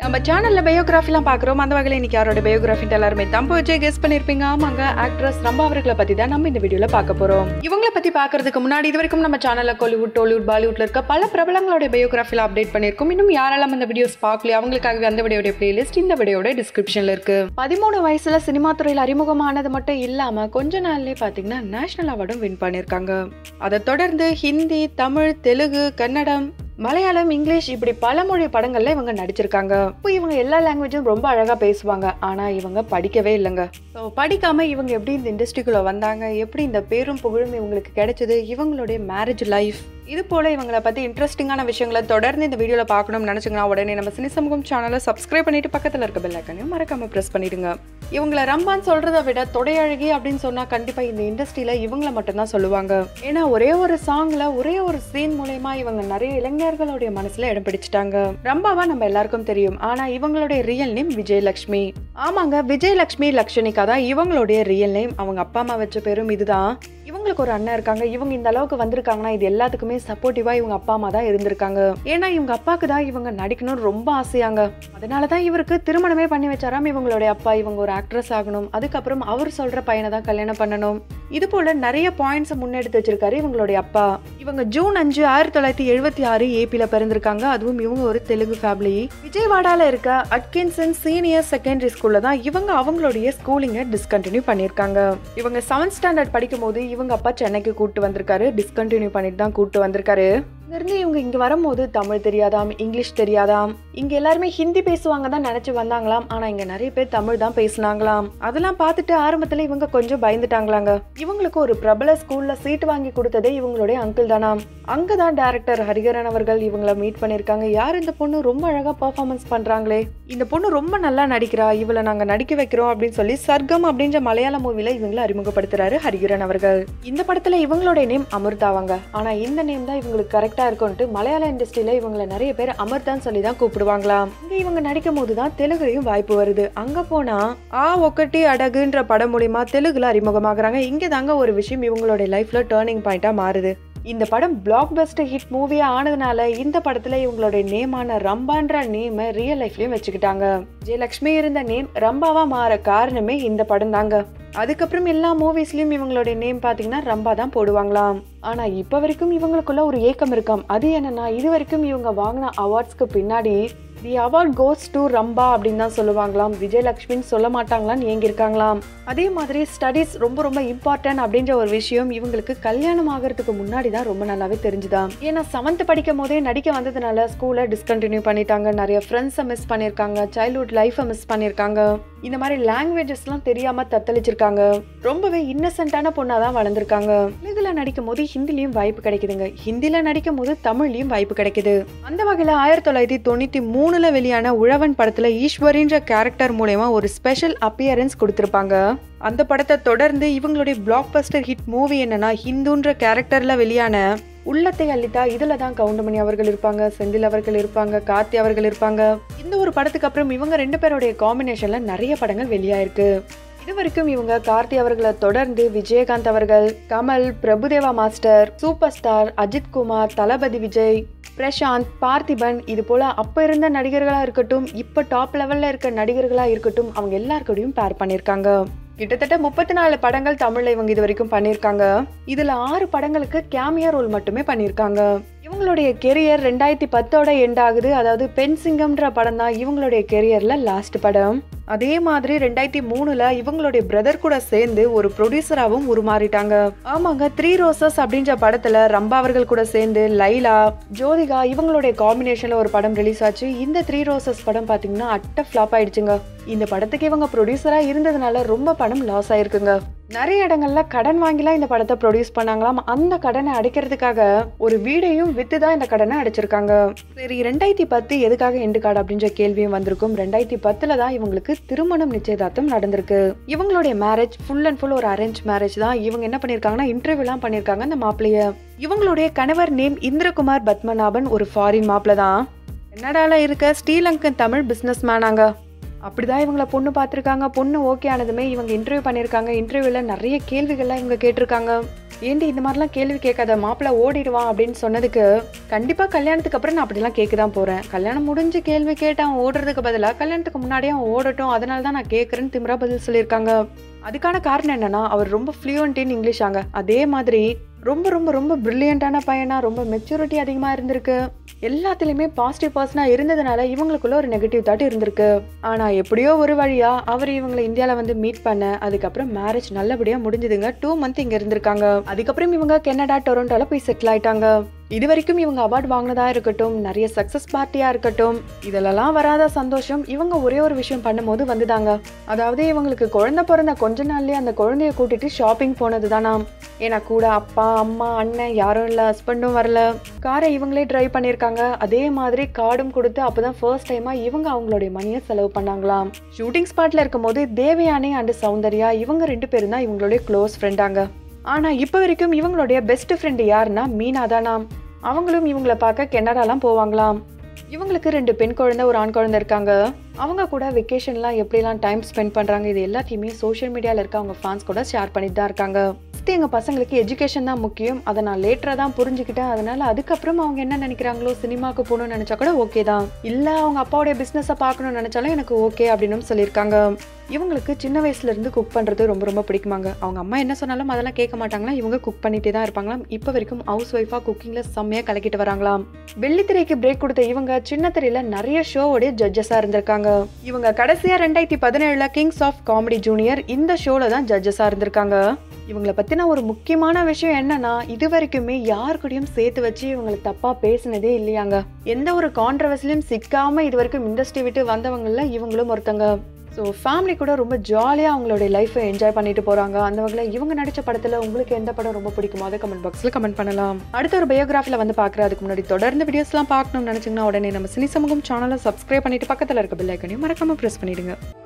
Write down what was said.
நம்ம சேனல்ல பயோகிராஃபிலாம் பார்க்குறோம் அந்த வகையில் இன்னைக்கு யாரோட பயோகிராஃபின்ட்டு எல்லாருமே தம்பு வச்சு கெஸ் பண்ணியிருப்பீங்க ஆமாங்க ஆக்ட்ரஸ் ரம்பா அவர்களை பற்றி தான் நம்ம இந்த வீடியோவில் பார்க்க போகிறோம் இவங்களை பற்றி பார்க்கறதுக்கு முன்னாடி இது வரைக்கும் நம்ம சேனலில் கோலிவுட் டோலிவுட் பாலிவுட்ல இருக்க பல பிரபலங்களோட பயோகிராஃபியில் அப்டேட் பண்ணியிருக்கோம் இன்னும் யாரெல்லாம் அந்த வீடியோஸ் பார்க்கலையோ அவங்களுக்காகவே அந்த வீடியோட பிளேலிஸ்ட் இந்த வீடியோட டிஸ்கிரிப்ஷனில் இருக்கு பதிமூணு வயசுல சினிமா துறையில் அறிமுகமானது மட்டும் இல்லாம கொஞ்ச நாள்லயே பார்த்தீங்கன்னா நேஷனல் அவார்டும் வின் பண்ணியிருக்காங்க அதை தொடர்ந்து ஹிந்தி தமிழ் தெலுங்கு கன்னடம் மலையாளம் இங்கிலீஷ் இப்படி பல மொழி படங்கள்ல இவங்க நடிச்சிருக்காங்க இப்போ இவங்க எல்லா லாங்குவேஜும் ரொம்ப அழகா பேசுவாங்க ஆனா இவங்க படிக்கவே இல்லைங்க ஸோ படிக்காம இவங்க எப்படி இந்த இண்டஸ்ட்ரிக்குள்ள வந்தாங்க எப்படி இந்த பேரும் புகழும் இவங்களுக்கு கிடைச்சது இவங்களுடைய மேரேஜ் லைஃப் இது போல இவங்களை பத்தி இன்ட்ரெஸ்டிங்கான விஷயங்களை தொடர்ந்து இந்த வீடியோல பார்க்கணும்னு நினைச்சீங்கன்னா உடனே நம்ம சினி சமூகம் சேனலை சப்ஸ்கிரைப் பண்ணிட்டு பக்கத்துல இருக்க பெல் ஐக்கனையும் மறக்காம பிரஸ் பண்ணிடுங்க இவங்களை ரம்பான்னு சொல்றதை விட தொடையழகி அப்படின்னு சொன்னா கண்டிப்பா இந்த இண்டஸ்ட்ரியில இவங்களை மட்டும்தான் சொல்லுவாங்க ஏன்னா ஒரே ஒரு சாங்ல ஒரே ஒரு சீன் மூலயமா இவங்க நிறைய இளைஞர்களுடைய மனசுல இடம் பிடிச்சிட்டாங்க ரம்பாவா நம்ம எல்லாருக்கும் தெரியும் ஆனா இவங்களுடைய ரியல் நேம் விஜயலட்சுமி ஆமாங்க விஜயலட்சுமி லக்ஷணிகா தான் இவங்களுடைய ரியல் நேம் அவங்க அப்பா அம்மா வச்ச பேரும் இதுதான் இவங்களுக்கு ஒரு அண்ணன் இருக்காங்க இவங்க இந்த அளவுக்கு வந்திருக்காங்கன்னா இது எல்லாத்துக்குமே சப்போர்ட்டிவா இவங்க அப்பா அம்மா தான் இருந்திருக்காங்க ஏன்னா இவங்க அப்பாவுக்கு தான் இவங்க நடிக்கணும்னு ரொம்ப ஆசையாங்க அதனால தான் இவருக்கு திருமணமே பண்ணி வச்சாராம் இவங்களுடைய அப்பா இவங்க ஒரு ஆக்ட்ரஸ் ஆகணும் அதுக்கப்புறம் அவர் சொல்ற பையனை தான் கல்யாணம் பண்ணணும் இது போல நிறைய பாயிண்ட்ஸ் முன்னெடுத்து வச்சிருக்காரு இவங்களுடைய அப்பா இவங்க ஜூன் அஞ்சு ஆயிரத்தி தொள்ளாயிரத்தி எழுபத்தி ஆறு ஏபில பிறந்திருக்காங்க அதுவும் இவங்க ஒரு தெலுங்கு ஃபேமிலி விஜயவாடால இருக்க அட்கின்சன் சீனியர் செகண்டரி ஸ்கூல்ல தான் இவங்க அவங்களுடைய ஸ்கூலிங்கை டிஸ்கண்டினியூ பண்ணியிருக்காங்க இவங்க செவன்த் ஸ்டாண்டர்ட் படிக்கும் போது இவங்க அப்பா சென்னைக்கு கூட்டு வந்திருக்காரு டிஸ்கண்டினியூ பண்ணிட்டு தான் கூட்டு வந்திருக்காரு இருந்து இவங்க இங்க வரும்போது தமிழ் தெரியாதாம் இங்கிலீஷ் தெரியாதாம் இங்க எல்லாருமே ஹிந்தி பேசுவாங்க தான் நினைச்சு வந்தாங்களாம் ஆனா இங்க நிறைய பேர் தமிழ் தான் பேசுனாங்களாம் அதெல்லாம் பார்த்துட்டு ஆரம்பத்துல இவங்க கொஞ்சம் பயந்துட்டாங்களாங்க இவங்களுக்கு ஒரு பிரபல ஸ்கூல்ல சீட் வாங்கி கொடுத்ததே இவங்களுடைய அங்கிள் தானாம் அங்கதான் டைரக்டர் ஹரிகரன் அவர்கள் இவங்கள மீட் பண்ணிருக்காங்க யார் இந்த பொண்ணு ரொம்ப அழகா பெர்ஃபார்மன்ஸ் பண்றாங்களே இந்த பொண்ணு ரொம்ப நல்லா நடிக்கிறா இவளை நாங்க நடிக்க வைக்கிறோம் அப்படின்னு சொல்லி சர்க்கம் அப்படின்ற மலையாள மூவில இவங்களை அறிமுகப்படுத்துறாரு ஹரிகரன் அவர்கள் இந்த படத்துல இவங்களுடைய நேம் அமிர்தாவாங்க ஆனா இந்த நேம் தான் இவங்களுக்கு கரெக்டா இருக்கும்ட்டு மலையாள இண்டஸ்ட்ரியில இவங்களை நிறைய பேர் அமிர்தான்னு சொல்லி தான் கூப்பிடுவாங்களாம் இங்க இவங்க நடிக்கும் போது தான் தெலுங்குலையும் வாய்ப்பு வருது அங்க போனா ஆ ஒக்கட்டி அடகுன்ற படம் மூலியமா தெலுங்குல அறிமுகமாகறாங்க இங்க தாங்க ஒரு விஷயம் இவங்களுடைய லைஃப்ல டேர்னிங் பாயிண்டா மாறுது இந்த படம் பிளாக் பஸ்டர் ஹிட் மூவியா ஆனதுனால இந்த படத்துல இவங்களுடைய நேமான ரம்பான்ற நேமை ரியல் லைஃப்லயும் வச்சுக்கிட்டாங்க ஜெயலட்சுமி இருந்த நேம் ரம்பாவா மாற காரணமே இந்த படம் தாங்க அதுக்கப்புறம் எல்லா மூவிஸ்லயும் இவங்களுடைய நேம் பாத்தீங்கன்னா ரம்பா தான் போடுவாங்களாம் ஆனா இப்ப வரைக்கும் இவங்களுக்குள்ள ஒரு ஏக்கம் இருக்காம் அது என்னன்னா இது வரைக்கும் இவங்க வாங்கின அவார்ட்ஸ்க்கு பின்னாடி the award goes to Rambha அப்படின்னு தான் சொல்லுவாங்களாம் விஜயலட்சுமின்னு சொல்ல மாட்டாங்களான்னு ஏங்கியிருக்காங்களாம் அதே மாதிரி ஸ்டடீஸ் ரொம்ப ரொம்ப இம்பார்ட்டன்ட் அப்படின்ற ஒரு விஷயம் இவங்களுக்கு கல்யாணம் ஆகிறதுக்கு முன்னாடி தான் ரொம்ப நல்லாவே தெரிஞ்சுதான் ஏன்னா செவன்த் படிக்கும் போதே நடிக்க வந்ததுனால ஸ்கூலை டிஸ்கண்டினியூ பண்ணிட்டாங்க நிறைய ஃப்ரெண்ட்ஸை மிஸ் பண்ணியிருக்காங்க சைல்ட்ஹுட் லைஃப்பை மிஸ் பண்ணியிருக்காங்க இந்த மாதிரி லாங்குவேஜஸ்லாம் தெரியாம தத்தளிச்சிருக்காங்க ரொம்பவே இன்னசென்ட்டான பொண்ணா தான் வளர்ந்துருக்காங்க தெலுங்குல நடிக்கும் போது ஹிந்திலையும் வாய்ப்பு கிடைக்குதுங்க ஹிந்தில நடிக்கும் போது தமிழ்லயும் வாய்ப்பு கிடைக்குது அந்த வகையில ஆயிரத்தி தொள்ளாயிரத்தி தொண்ணூத்தி மூணுல வெளியான உழவன் படத்துல ஈஸ்வரின்ற கேரக்டர் மூலயமா ஒரு ஸ்பெஷல் அப்பியரன்ஸ் கொடுத்திருப்பாங்க அந்த படத்தை தொடர்ந்து இவங்களுடைய பிளாக் பஸ்டர் ஹிட் மூவி என்னன்னா ஹிந்துன்ற கேரக்டர்ல வெளியான உள்ளத்தை அள்ளித்தா இதுல தான் கவுண்டமணி அவர்கள் இருப்பாங்க செந்தில் அவர்கள் இருப்பாங்க கார்த்தி அவர்கள் இருப்பாங்க இந்த ஒரு படத்துக்கு அப்புறம் இவங்க ரெண்டு பேருடைய காம்பினேஷன்ல நிறைய படங்கள் வெளியாயிருக்கு இது வரைக்கும் இவங்க கார்த்தி அவர்களை தொடர்ந்து விஜயகாந்த் அவர்கள் Kamal Prabhudeva master super star Ajith Kumar Thalapathy Vijay Prashanth Parthiban இது போல அப்ப இருந்த நடிகர்களா இருக்கட்டும் இப்ப டாப் லெவல்ல இருக்க நடிகர்களா இருக்கட்டும் அவங்க எல்லாருக்கூடயும் பேர் பண்ணியிருக்காங்க கிட்டத்தட்ட முப்பத்தி நாலு படங்கள் தமிழ்ல இவங்க இது வரைக்கும் பண்ணியிருக்காங்க இதுல ஆறு படங்களுக்கு கேமியா ரோல் மட்டுமே பண்ணியிருக்காங்க இவங்களுடைய கெரியர் ரெண்டாயிரத்தி பத்தோட எண்ட் ஆகுது அதாவது பெண் சிங்கம்ன்ற படம் தான் இவங்களுடைய கெரியர்ல லாஸ்ட் படம் அதே மாதிரி ரெண்டாயிரத்தி மூணுல இவங்களுடைய பிரதர் கூட சேர்ந்து ஒரு ப்ரொடியூசராகவும் உருமாறிட்டாங்க ஆமாங்க த்ரீ ரோசஸ் அப்படின்ற படத்துல ரம்பா அவர்கள் கூட சேர்ந்து லைலா ஜோதிகா இவங்களுடைய காம்பினேஷன்ல ஒரு படம் ரிலீஸ் ஆச்சு இந்த த்ரீ ரோசஸ் படம் பாத்தீங்கன்னா அட்ட ஃபிளாப் ஆயிடுச்சுங்க இந்த படத்துக்கு இவங்க ப்ரொடியூசரா இருந்ததுனால ரொம்ப படம் லாஸ் ஆயிருக்குங்க நிறைய இடங்கள்ல கடன் வாங்கிலாம் இந்த படத்தை ப்ரொடியூஸ் பண்ணாங்களாம் அந்த கடனை அடைக்கிறதுக்காக ஒரு வீடையும் வித்து தான் இந்த கடனை அடைச்சிருக்காங்க சரி ரெண்டாயிரத்தி பத்து எதுக்காக எண்டு கார்டு அப்படின்ற கேள்வியும் வந்திருக்கும் ரெண்டாயிரத்தி பத்துல தான் இவங்களுக்கு திருமணம் நிச்சயதார்த்தம் நடந்திருக்கு இவங்களுடைய மேரேஜ் ஃபுல் அண்ட் ஃபுல் ஒரு அரேஞ்ச் மேரேஜ் தான் இவங்க என்ன பண்ணிருக்காங்கன்னா இன்டர்வியூலாம் பண்ணிருக்காங்க அந்த மாப்பிளைய இவங்களுடைய கணவர் நேம் இந்திரகுமார் பத்மநாபன் ஒரு ஃபாரின் மாப்பிள தான் கனடால இருக்க ஸ்ரீலங்கன் தமிழ் பிசினஸ் மேனாங்க அப்படிதான் இவங்கள பொண்ணு பார்த்துருக்காங்க பொண்ணு ஓகே ஆனதுமே இவங்க இன்டர்வியூ பண்ணியிருக்காங்க இன்டர்வியூவில் நிறைய கேள்விகள்லாம் இவங்க கேட்டிருக்காங்க ஏண்டி இந்த மாதிரிலாம் கேள்வி கேட்காத மாப்பிள்ளை ஓடிடுவான் அப்படின்னு சொன்னதுக்கு கண்டிப்பா கல்யாணத்துக்கு அப்புறம் நான் அப்படிலாம் கேட்க தான் போறேன் கல்யாணம் முடிஞ்சு கேள்வி கேட்டு அவன் ஓடுறதுக்கு பதிலாக கல்யாணத்துக்கு முன்னாடியே அவன் ஓடட்டும் அதனால தான் நான் கேட்குறேன்னு திமிரா பதில் சொல்லியிருக்காங்க அதுக்கான காரணம் என்னன்னா அவர் ரொம்ப ஃப்ளூயண்ட் இன் இங்கிலீஷ் ஆங்க அதே மாதிரி ரொம்ப ரொம்ப ரொம்ப பிரில்லியண்டான பையனா ரொம்ப மெச்சூரிட்டி அதிகமாக இருந்திருக்கு எல்லாத்துலேயுமே பாசிட்டிவ் பர்சனாக இருந்ததுனால இவங்களுக்குள்ள ஒரு நெகட்டிவ் தாட் இருந்திருக்கு ஆனால் எப்படியோ ஒரு வழியா அவர் இவங்களை இந்தியாவில் வந்து மீட் பண்ண அதுக்கப்புறம் மேரேஜ் நல்லபடியாக முடிஞ்சதுங்க டூ மந்த் இங்கே இருந்திருக்காங்க அதுக்கப்புறம் இவங்க கனடா டொரண்டோல போய் செட்டில் ஆயிட்டாங்க இது வரைக்கும் இவங்க அவார்ட் வாங்கினதா இருக்கட்டும் நிறைய சக்ஸஸ் பார்ட்டியா இருக்கட்டும் இதிலெல்லாம் வராத சந்தோஷம் இவங்க ஒரே ஒரு விஷயம் பண்ணும்போது வந்துதாங்க அதாவது இவங்களுக்கு குழந்தை பிறந்த கொஞ்ச நாள்லயே அந்த குழந்தைய கூட்டிட்டு ஷாப்பிங் போனது தானாம் ஏன்னா கூட அப்பா அம்மா அண்ணன் யாரும் இல்லை ஹஸ்பண்டும் வரல காரை இவங்களே டிரைவ் பண்ணியிருக்காங்க அதே மாதிரி கார்டும் கொடுத்து அப்பதான் ஃபர்ஸ்ட் டைமா இவங்க அவங்களுடைய மணியை செலவு பண்ணாங்களாம் ஷூட்டிங் ஸ்பாட்ல இருக்கும்போது தேவயானி அண்ட் சௌந்தர்யா இவங்க ரெண்டு பேரும் தான் இவங்களுடைய க்ளோஸ் ஃப்ரெண்டாங்க ஆனா இப்போ வரைக்கும் இவங்களுடைய பெஸ்ட் ஃப்ரெண்டு யாருன்னா மீனா தானாம் அவங்களும் இவங்கள பார்க்க கெனடாலாம் போவாங்களாம் இவங்களுக்கு ரெண்டு பெண் குழந்தை ஒரு ஆண் குழந்தை இருக்காங்க அவங்க கூட வெக்கேஷன்லாம் எப்படிலாம் டைம் ஸ்பெண்ட் பண்ணுறாங்க இது எல்லாத்தையுமே சோஷியல் மீடியாவில் இருக்க அவங்க ஃபேன்ஸ் கூட ஷேர் பண்ணிட்டு தான் இருக்காங்க ஃபஸ்ட்டு எங்கள் பசங்களுக்கு எஜுகேஷன் தான் முக்கியம் அதை நான் லேட்டராக தான் புரிஞ்சுக்கிட்டேன் அதனால அதுக்கப்புறம் அவங்க என்ன நினைக்கிறாங்களோ சினிமாவுக்கு போகணும்னு நினச்சா கூட ஓகே தான் இல்லை அவங்க அப்பாவுடைய பிஸ்னஸை பார்க்கணும்னு நினச்சாலும் எனக்கு ஓகே அப்படின்னு சொல்லியிருக்காங்க இவங்களுக்கு சின்ன வயசுல இருந்து குக் பண்ணுறது ரொம்ப ரொம்ப பிடிக்குமாங்க அவங்க அம்மா என்ன சொன்னாலும் அதெல்லாம் கேட்க மாட்டாங்களா இவங்க குக் பண்ணிட்டே தான் இருப்பாங்களாம் இப்போ வரைக்கும் ஹவுஸ் ஒய்ஃபாக குக்கிங்கில் செம்மையாக கலக்கிட்டு வராங்களாம் வெள்ளித்திரைக்கு பிரேக் கொடுத்த இவங்க சின்ன திரையில நிறைய ஷோவோடைய ஜட்ஜஸாக இருந்திருக்காங்க இவங்க கடைசியா ரெண்டாயிரத்தி பதினேழுல கிங்ஸ் ஆஃப் காமெடி ஜூனியர் இந்த ஷோல தான் ஜட்ஜஸா இருந்திருக்காங்க இவங்களை பத்தின ஒரு முக்கியமான விஷயம் என்னன்னா இது வரைக்குமே யார் கூடயும் சேர்த்து வச்சு இவங்களை தப்பா பேசினதே இல்லையாங்க எந்த ஒரு கான்ட்ரவர்சிலையும் சிக்காம இது வரைக்கும் இண்டஸ்ட்ரி விட்டு வந்தவங்கள இவங்களும் ஒருத்தங்க ஸோ ஃபேமிலி கூட ரொம்ப ஜாலியாக அவங்களுடைய லைஃப்பை என்ஜாய் பண்ணிட்டு போகிறாங்க அந்த வகையில் இவங்க நடித்த படத்தில் உங்களுக்கு எந்த படம் ரொம்ப பிடிக்குமோ அதை கமெண்ட் பாக்ஸில் கமெண்ட் பண்ணலாம் அடுத்த ஒரு பயோகிராஃபியில் வந்து பார்க்குற அதுக்கு முன்னாடி தொடர்ந்து வீடியோஸ்லாம் பார்க்கணும்னு நினச்சிங்கன்னா உடனே நம்ம சினி சமூகம் சேனலை சப்ஸ்கிரைப் பண்ணிட்டு பக்கத்தில் இருக்க பெல் ஐக்கனையும் மறக்காமல் ப்ரெஸ் பண்ணிடுங்க